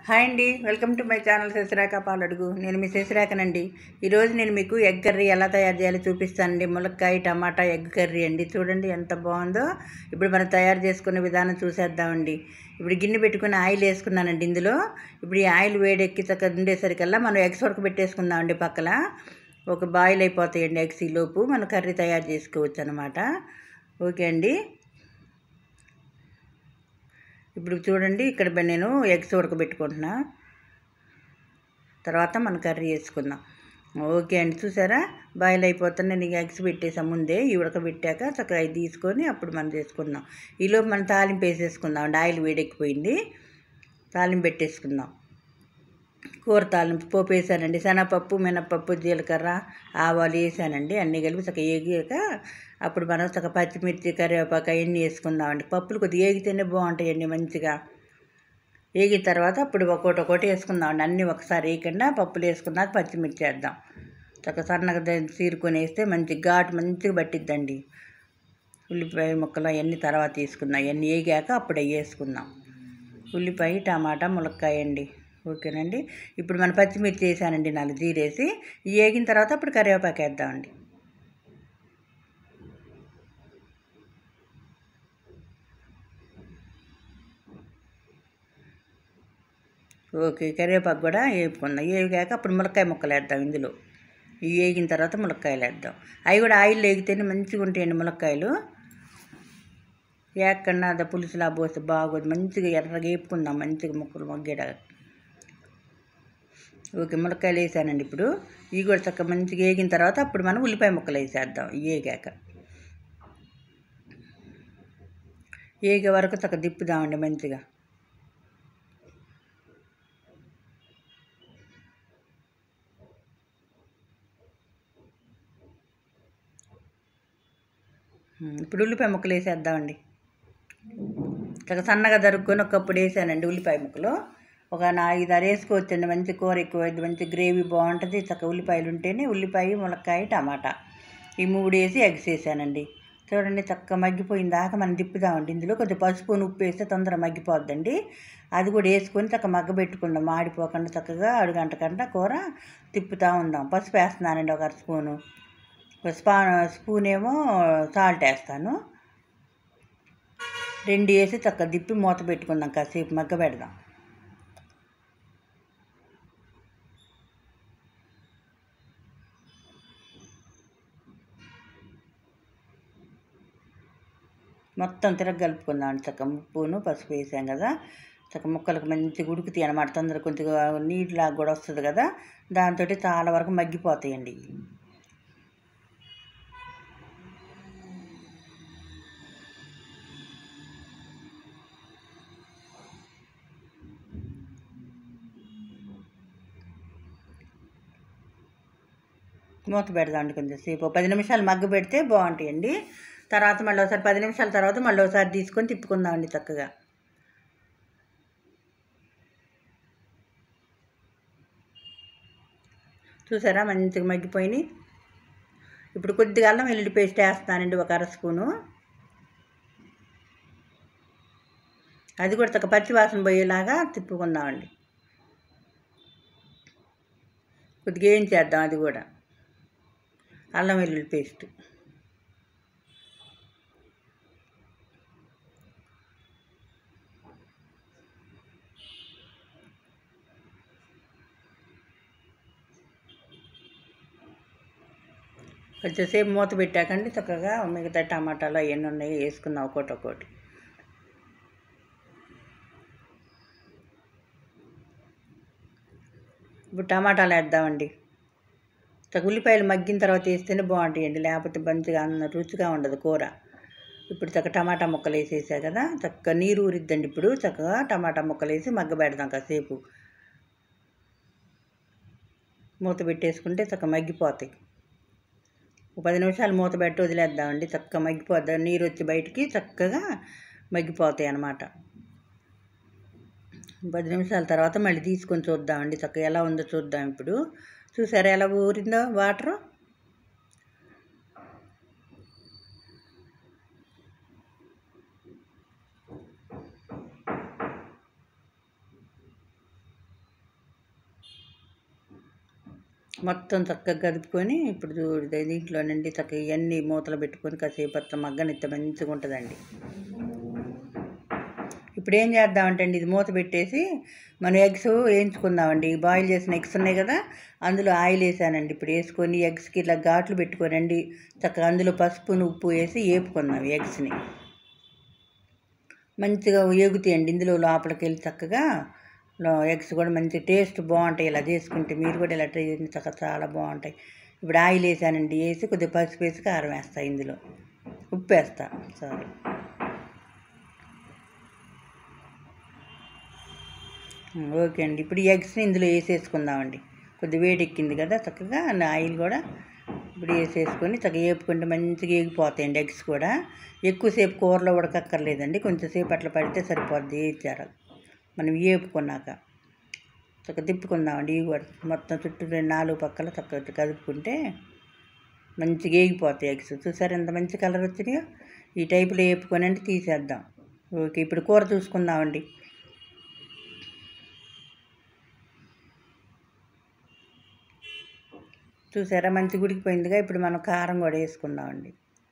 hi అండి welcome to my channel Shashirekha Paladugu నేను మీ శశిరేఖనండి ఈరోజు నేను మీకు ఎగ్ కర్రీ ఎలా తయారు చేయాలో చూపిస్తానండి ములక్కాయ టమాటా ఎగ్ కర్రీ అండి చూడండి ఎంత బాగుందో ఇప్పుడు మనం తయారు చేసుకునే విధానం చూసేద్దామండి ఇప్పుడు గిన్నె పెట్టుకుని ఆయిల్ వేసుకున్నానండి ఇందులో ఇప్పుడు ఈ ఆయిల్ వేడెక్కి చక్క ఉండేసరికల్లా మనం ఎగ్స్ ఉడక పెట్టేసుకుందామండి పక్కన ఒక బాయిల్ అయిపోతాయండి ఎగ్స్ ఈ లోపు మనం కర్రీ తయారు చేసుకోవచ్చు అనమాట ఓకే అండి ఇప్పుడు చూడండి ఇక్కడ బ- నేను ఎగ్స్ ఉడకబెట్టుకుంటున్నా తర్వాత మన కర్రీ వేసుకుందాం ఓకే అండి చూసారా బాయిల్ అయిపోతుంది నేను ఎగ్స్ పెట్టేసాం ముందే ఈ ఉడకబెట్టాక చక్కగా ఇది తీసుకొని అప్పుడు మనం చేసుకుందాం ఈలోపు మనం తాలింపు వేసేసుకుందాం అండి ఆయిల్ వేడెక్కిపోయింది తాలింపు పెట్టేసుకుందాం కూర తాలింపు పోపు వేసానండి శనగపప్పు మినపప్పు జీలకర్ర ఆవాలు వేసానండి అన్నీ కలిపి చక్కగా ఏగాక అప్పుడు మనం చక్కగా పచ్చిమిర్చి కరివేపాకు అవన్నీ వేసుకుందామండి పప్పులు కొద్దిగా ఏగితేనే బాగుంటాయండి మంచిగా వేగిన తర్వాత అప్పుడు ఒక్కొక్కటి ఒకటి వేసుకుందామండి అన్నీ ఒకసారి వేయకుండా పప్పులు వేసుకున్నాక పచ్చిమిర్చి వేద్దాం చక్కగా సన్నగా ద- చీరుకొని వేస్తే మంచి ఘాటు మంచిగా పట్టిద్దండి ఉల్లిపాయ ముక్కలు అవన్నీ తర్వాత తీసుకుందాం అవన్నీ వేగాక అప్పుడు అవి వేసుకుందాం ఉల్లిపాయ టమాటా ములక్కాయ అండి ఓకేనండి ఇప్పుడు మన పచ్చిమిర్చి వేసానండి నాలుగు జీరేసి ఇవి వేగిన తర్వాత అప్పుడు కరివేపాకు వేద్దామండి ఓకే కరివేపాకు కూడా వేపుకుందాం వేగాక అప్పుడు ములక్కాయ ముక్కలు వేద్దాం ఇందులో ఇవి వేగిన తర్వాత ములక్కాయలు వేద్దాం అవి కూడా ఆయిల్ వేగితేనే మంచిగా ఉంటాయండి ములక్కాయలు ఏకన్నా అద పులుసులా పోస్తే బాగోదు మంచిగా ఎర్రగా వేపుకుందాం మంచిగా ముక్కలు మగ్గేట ఓకే ములక్కాయలు వేసానండి ఇప్పుడు ఇవి కూడా చక్కగా మంచిగా వేగిన తర్వాత అప్పుడు మనం ఉల్లిపాయ ముక్కలు వేసేద్దాం ఇవి వేగాక వేగే వరకు చక్కగా దిప్పుదామండి మంచిగా ఉమ్, ఇప్పుడు ఉల్లిపాయ ముక్కలు వేసేద్దామండి చక్కగా సన్నగా దరుక్కొని ఒకప్పుడు వేసానండి ఉల్లిపాయ ముక్కలు ఒక నా ఐదు ఆరు వేసుకోవచ్చండి మంచి కూర ఎక్కువ అయింది మంచి గ్రేవీ బాగుంటుంది చక్కగా ఉల్లిపాయలు ఉంటేనే ఉల్లిపాయ ములక్కాయ టమాటా ఈ మూడు వేసి ఎగ్స్ వేసానండి చూడండి చక్కగా మగ్గిపోయిన దాకా మనం తిప్పుదామండి ఇందులో కొంచెం పసుపు ఉప్పు వేస్తే తొందరగా మగ్గిపోద్దండి అది కూడా వేసుకొని చక్కగా మగ్గబెట్టుకుందాం మాడిపోకుండా చక్కగా అడుగంట కంట కూర తిప్పుతూ ఉందాం పసుపు వేస్తున్నానండి ఒక అర స్పూను ఒక స్పా స్పూన్ ఏమో సాల్ట్ వేస్తాను రెండు వేసి చక్కగా దిప్పి మూత పెట్టుకుందాం కాసేపు మగ్గ పెడదాం మొత్తం తిరగ కలుపుకుందాం చక్క ఉప్పును పసుపు వేసాం కదా చక్క ముక్కలకు మంచిగా ఉడుకుతాయి అనమాట తొందరగా కొంచెం నీటిలాగా కూడా వస్తుంది కదా దాంతో చాలా వరకు మగ్గిపోతాయండి మూత పెడదామండి కొంచెం సేపు ఓ పది నిమిషాలు మగ్గ పెడితే బాగుంటాయండి తర్వాత మళ్ళీ ఒకసారి పది నిమిషాల తర్వాత మళ్ళీ ఒకసారి తీసుకొని తిప్పుకుందామండి చక్కగా చూసారా మంచిగా మగ్గిపోయినాయి ఇప్పుడు కొద్దిగా అల్లం వెల్లుల్లి పేస్ట్ వేస్తానండి ఒక అర స్పూను అది కూడా చక్క పచ్చి వాసన పోయేలాగా తిప్పుకుందామండి కొద్దిగా ఏం చేద్దాం అది కూడా అల్లం వెల్లుల్లి పేస్ట్ కొంచెంసేపు మూత పెట్టాకండి చక్కగా మిగతా టమాటాలు అవన్నీ ఉన్నాయి వేసుకుందాం ఒకటి ఒకటి ఇప్పుడు టమాటాలు వేద్దామండి చక్క ఉల్లిపాయలు మగ్గిన తర్వాత వేస్తేనే బాగుంటాయండి లేకపోతే మంచిగా అన్న రుచిగా ఉండదు కూర ఇప్పుడు చక్క టమాటా ముక్కలు వేసేసా కదా చక్క నీరు ఊరిద్దండి ఇప్పుడు చక్కగా టమాటా ముక్కలు వేసి మగ్గ పెడదాం కాసేపు మూత పెట్టేసుకుంటే చక్క మగ్గిపోతాయి ఒక పది నిమిషాలు మూత పెట్టి వదిలేద్దామండి చక్కగా మగ్గిపోద్ది నీరు వచ్చి బయటికి చక్కగా మగ్గిపోతాయి అన్నమాట పది నిమిషాల తర్వాత మళ్ళీ తీసుకొని చూద్దామండి చక్కగా ఎలా ఉందో చూద్దాం ఇప్పుడు చూసారా ఎలా ఊరిందో వాటరు మొత్తం చక్కగా కదుపుకొని ఇప్పుడు చూ- దీంట్లోనండి చక్కగా ఇవన్నీ మూతలు పెట్టుకొని కాసేపు అట్లా మగ్గనిత్త మంచిగా ఉంటుందండి ఇప్పుడు ఏం చేద్దామంటే అండి ఇది మూత పెట్టేసి మనం ఎగ్స్ వేయించుకుందామండి బాయిల్ చేసిన ఎగ్స్ ఉన్నాయి కదా అందులో ఆయిల్ వేసానండి ఇప్పుడు వేసుకొని ఎగ్స్కి ఇట్లా ఘాట్లు పెట్టుకోనండి చక్కగా అందులో పసుపును ఉప్పు వేసి వేపుకుందాం ఈ ఎగ్స్ని మంచిగా ఏగుతాయండి ఇందులో లోపలికి వెళ్ళి చక్కగా లో- ఎగ్స్ కూడా మంచి టేస్ట్ బాగుంటాయి ఇలా చేసుకుంటే మీరు కూడా ఇలా ట్రై చేయండి చక్కగా చాలా బాగుంటాయి ఇప్పుడు ఆయిల్ వేసానండి వేసి కొద్దిగా పసుపు వేసి కారం వేస్తా ఇందులో ఉప్పు వేస్తా సారీ ఉమ్, ఓకే అండి ఇప్పుడు ఈ ఎగ్స్ని ఇందులో వేసేసుకుందామండి కొద్ది వేడి ఎక్కింది కదా చక్కగా అండ్ ఆయిల్ కూడా ఇప్పుడు వేసేసుకొని చక్కగా వేపుకుంటే మంచిగా వేగిపోతాయండి ఎగ్స్ కూడా ఎక్కువసేపు కూరలో ఉడకక్కర్లేదండి కొంచెంసేపు అట్లా పడితే సరిపోద్ది వేచారు మనం వేపుకున్నాక చక్కగా తిప్పుకుందామండి ఇవి కూడా మొత్తం చుట్టూ రెండు నాలుగు పక్కల చక్కగా కదుపుకుంటే మంచిగా వేగిపోతాయి ఎగ్స్ చూసారు ఎంత మంచి కలర్ వచ్చినాయో ఈ టైపులో వేపుకొని అంటే తీసేద్దాం ఓకే ఇప్పుడు కూర చూసుకుందామండి చూసారా మంచి ఉడికిపోయిందిగా ఇప్పుడు మనం కారం కూడా వేసుకుందామండి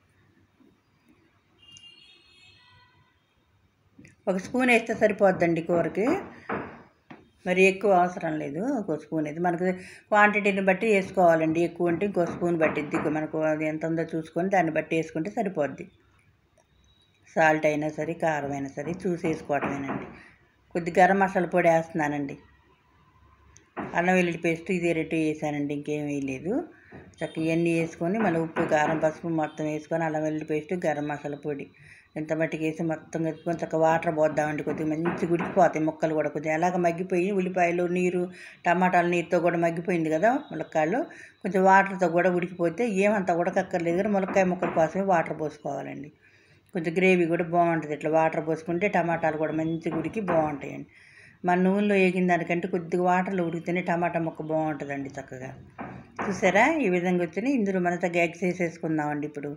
ఒక స్పూన్ వేస్తే సరిపోద్దండి కూరకి మరి ఎక్కువ అవసరం లేదు ఒక స్పూన్ అయితే మనకు క్వాంటిటీని బట్టి వేసుకోవాలండి ఎక్కువ ఉంటే ఇంకో స్పూన్ పట్టిద్ది మనకు అది ఎంత ఉందో చూసుకొని దాన్ని బట్టి వేసుకుంటే సరిపోద్ది సాల్ట్ అయినా సరే కారం అయినా సరే చూసి వేసుకోవటమేనండి కొద్ది గరం మసాలా పొడి వేస్తున్నానండి అల్లం వెల్లుల్లి పేస్ట్ ఇదే రెట్టు వేసానండి ఇంకేం వేయలేదు చక్కగా ఇవన్నీ వేసుకొని మళ్ళీ ఉప్పు కారం పసుపు మొత్తం వేసుకొని అల్లం వెల్లుల్లి పేస్ట్ గరం మసాలా పొడి ఎంత మట్టికి వేసి మొత్తం కలుపుకొని చక్కగా వాటర్ పోద్దామండి కొద్దిగా మంచిగా ఉడికిపోతాయి ముక్కలు కూడా కొద్దిగా ఎలాగ మగ్గిపోయి ఉల్లిపాయలు నీరు టమాటాల నీరుతో కూడా మగ్గిపోయింది కదా ములక్కాయలు కొంచెం వాటర్తో కూడా ఉడికిపోతే ఏమంతా ఉడకక్కర్లేదు కానీ ములక్కాయ ముక్కల కోసమే వాటర్ పోసుకోవాలండి కొంచెం గ్రేవీ కూడా బాగుంటుంది ఇట్లా వాటర్ పోసుకుంటే టమాటాలు కూడా మంచిగా ఉడికి బాగుంటాయండి మన నూనెలో వేగిన దానికంటే కొద్దిగా వాటర్లో ఉడికితేనే టమాటా ముక్క బాగుంటుందండి చక్కగా చూసారా ఈ విధంగా వచ్చినాయి ఇందులో మన తగ్గ ఎగ్స్ వేసేసుకుందామండి ఇప్పుడు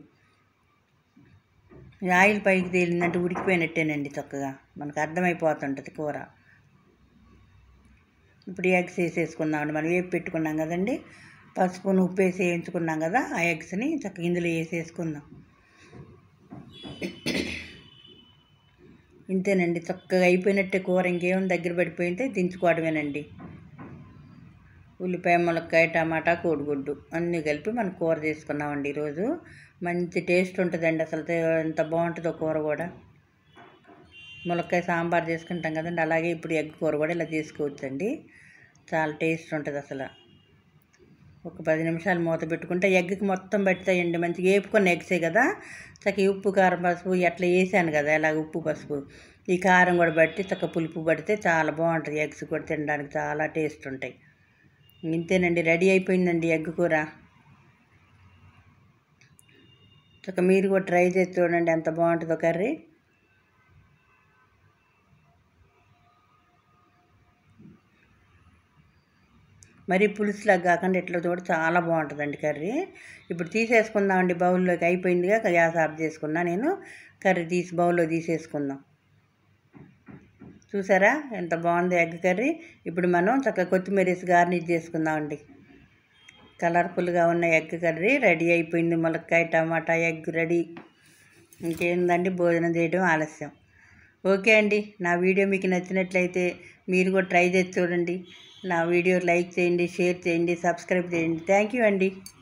ఈ ఆయిల్ పైకి తేలిందంటే ఉడికిపోయినట్టేనండి చక్కగా మనకు అర్థమైపోతుంటుంది కూర ఇప్పుడు ఈ ఎగ్స్ వేసేసుకుందామండి మనం వేపు పెట్టుకున్నాం కదండి పసుపును ఉప్పు వేసి వేయించుకున్నాం కదా ఆ ఎగ్స్ని చక్కగా ఇందులో వేసేసుకుందాం ఇంతేనండి చక్కగా అయిపోయినట్టే కూర ఇంకేం దగ్గర పడిపోయింటే దించుకోవడమేనండి ఉల్లిపాయ ములక్కాయ టమాటా కోడిగుడ్డు అన్నీ కలిపి మనం కూర చేసుకున్నామండి ఈరోజు మంచి టేస్ట్ ఉంటుందండి అసలు తే- ఎంత బాగుంటుందో కూర కూడా ములక్కాయ సాంబార్ చేసుకుంటాం కదండి అలాగే ఇప్పుడు ఎగ్ కూర కూడా ఇలా చేసుకోవచ్చండి చాలా టేస్ట్ ఉంటుంది అసలు ఒక పది నిమిషాలు మూత పెట్టుకుంటే ఎగ్కి మొత్తం పెడతాయండి మంచిగా వేపుకొని ఎగ్సే కదా చక్కగా ఈ ఉప్పు కారం పసుపు ఎట్లా వేసాను కదా ఇలాగ ఉప్పు పసుపు ఈ కారం కూడా బట్టి చక్కగా పులుపు పడితే చాలా బాగుంటుంది ఎగ్స్ కూడా తినడానికి చాలా టేస్ట్ ఉంటాయి ఇంతేనండి రెడీ అయిపోయిందండి ఎగ్ కూర చక్కగా మీరు కూడా ట్రై చేసి చూడండి ఎంత బాగుంటుందో కర్రీ మరి పులుసులాగా కాకుండా ఇట్లా చూడ చాలా బాగుంటుందండి కర్రీ ఇప్పుడు తీసేసుకుందామండి బౌల్లోకి అయిపోయిందిగా గ్యాస్ ఆఫ్ చేసుకున్నా నేను కర్రీ తీసి బౌల్లో తీసేసుకుందాం చూసారా ఎంత బాగుంది ఎగ్ కర్రీ ఇప్పుడు మనం చక్కగా కొత్తిమీర వేసి గార్నిష్ చేసుకుందామండి కలర్ఫుల్గా ఉన్న ఎగ్ కర్రీ రెడీ అయిపోయింది ములక్కాయ టమాటా ఎగ్ రెడీ ఇంకేందండి భోజనం చేయడం ఆలస్యం ఓకే అండి నా వీడియో మీకు నచ్చినట్లయితే మీరు కూడా ట్రై చేసి చూడండి నా వీడియో లైక్ చేయండి షేర్ చేయండి సబ్స్క్రైబ్ చేయండి థ్యాంక్ యూ అండి